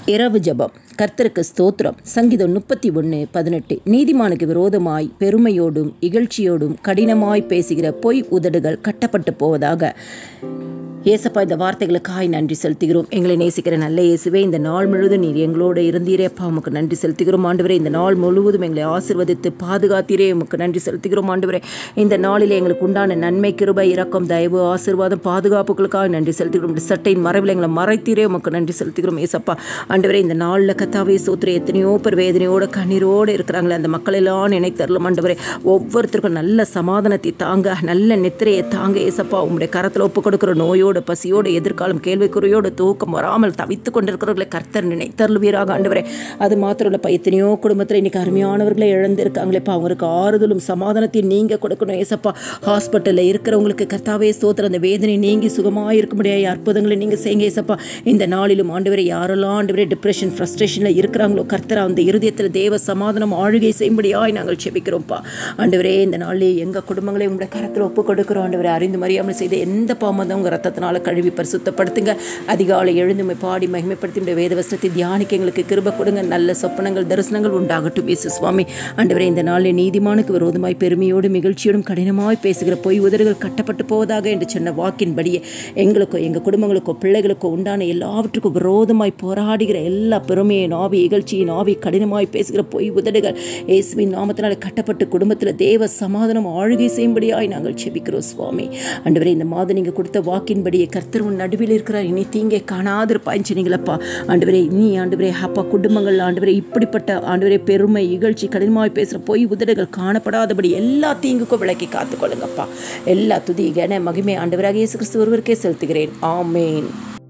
இரவு ஜெபம் கர்த்தருக்கு ஸ்தோத்திரம் சங்கீதம் முப்பத்தி ஒன்று பதினெட்டு நீதிமானுக்கு விரோதமாய் பெருமையோடும் இகழ்ச்சியோடும் கடினமாய் பேசுகிற பொய் உதடுகள் கட்டப்பட்டு போவதாக ஏசப்பா இந்த வார்த்தைகளுக்காய் நன்றி செலுத்துகிறோம் எங்களை நேசிக்கிற நல்ல இயேசுவே இந்த நாள் முழுவதும் நீர் எங்களோட இருந்தீரே அப்பா உமக்கு நன்றி செலுத்துகிறோம் ஆண்டவரே இந்த நாள் முழுவதும் எங்களை ஆசிர்வதித்து பாதுகாத்தீரே உமக்கு நன்றி செலுத்துகிறோம் ஆண்டவரே இந்த நாளில் எங்களுக்கு உண்டான நன்மை கிருபை இரக்கம் தயவு ஆசீர்வாதம் பாதுகாப்புகளுக்காக நன்றி செலுத்துகிறோம் இந்த சட்டையின் மறைவில் எங்களை மறைத்தீரே உமக்கு நன்றி செலுத்துகிறோம் ஏசப்பா ஆண்டவரே இந்த நாளில் கத்தாவே சூத்திர எத்தனையோ பேர் வேதனையோட கண்ணீரோடு இருக்கிறாங்களே அந்த மக்கள் எல்லாம் நினைத்தரலாம் ஆண்டவரே ஒவ்வொருத்தருக்கும் நல்ல சமாதானத்தை தாங்க நல்ல நித்திரையை தாங்க ஏசப்பா உங்களுடைய கரத்தில் ஒப்பு கொடுக்குற நோயோடு பசியோடு எதிர்காலம் கேள்விக்குறையோடு தூக்கம் வராமல் தவித்து கொண்டிருக்கிறவர்களை கர்த்தர் நினைத்தருள்வீராக ஆண்டவரே அது மாத்திரம் இல்லைப்பா எத்தனையோ குடும்பத்தில் இன்னைக்கு அருமையானவர்களை இழந்திருக்காங்களேப்பா அவங்களுக்கு ஆறுதலும் சமாதானத்தையும் நீங்கள் கொடுக்கணும் ஏசப்பா ஹாஸ்பிட்டலில் இருக்கிறவங்களுக்கு கர்த்தாவே ஸ்தோத்திர அந்த வேதனை நீங்கி சுகமாக இருக்க முடியாது அற்புதங்களை நீங்கள் செய்யுங்க ஏசப்பா இந்த நாளிலும் ஆண்டவரை யாரெல்லாம் ஆண்டவரே டிப்ரெஷன் ஃப்ரஸ்ட்ரேஷனில் இருக்கிறாங்களோ கர்த்தர் அந்த இருதயத்தில் தேவ சமாதானம் ஆளுகை செய்யும்படியாய் நாங்கள் செபிக்கிறோம்ப்பா ஆண்டவரே இந்த நாளில் எங்கள் குடும்பங்களை உங்களுடைய கரத்தில் ஒப்பு கொடுக்குறோம் ஆண்டவரை அறிந்து மறியாமல் செய்த எந்த பாமதும் உங்கள் ரத்தத்தினால கழுவி பரிசுத்தப்படுத்துங்க அதிகாலை எழுந்துமை பாடி மகிமைப்படுத்தி இந்த வேத வசனத்தை தியானிக்க எங்களுக்கு கிருப கொடுங்க நல்ல சொப்பனங்கள் தரிசனங்கள் உண்டாகட்டும் இயேசு சுவாமி ஆண்டவரே இந்த நாளில் நீதிமானுக்கு விரோதமாய் பெருமையோடும் மகிழ்ச்சியோடும் கடினமாய் பேசுகிற பொய் உதடுகள் கட்டப்பட்டு போவதாக என்று சொன்ன வாக்கின்படியே எங்களுக்கோ எங்கள் குடும்பங்களுக்கோ பிள்ளைகளுக்கோ உண்டான எல்லாவற்றுக்கும் விரோதமாய் போராடுகிற எல்லா பெருமையை நாவி இகழ்ச்சியின் ஆவி கடினமாய் பேசுகிற பொய் உதடுகள் இயேசுவின் நாமத்தினால் கட்டப்பட்டு குடும்பத்தில் தேவ சமாதானம் ஆளுகை செய்யும்படியாய் நாங்கள் செபிக்கிறோம் சுவாமி ஆண்டவரே இந்த மாதம் நீங்கள் கொடுத்த வாக்கின்படியே கர்த்தர் உன் நடுவில் இருக்கிறார் இனி தீங்கே காணாதிருப்பாய்ன்னு சொன்னீங்களப்பா ஆண்டவரே இனி ஆண்டவரே அப்பா குடும்பங்கள் ஆண்டவரே இப்படிப்பட்ட ஆண்டவரே பெருமை இகழ்ச்சி கடினமாய் பேசுகிற பொய் உதடுகள் காணப்படாதபடி எல்லா தீங்குக்கும் விளக்கி காத்துக்கொள்ளுங்கப்பா எல்லா துதி கன மகிமை ஆண்டவராக இயேசு கிறிஸ்து ஒருவருக்கே செலுத்துகிறேன் ஆமேன்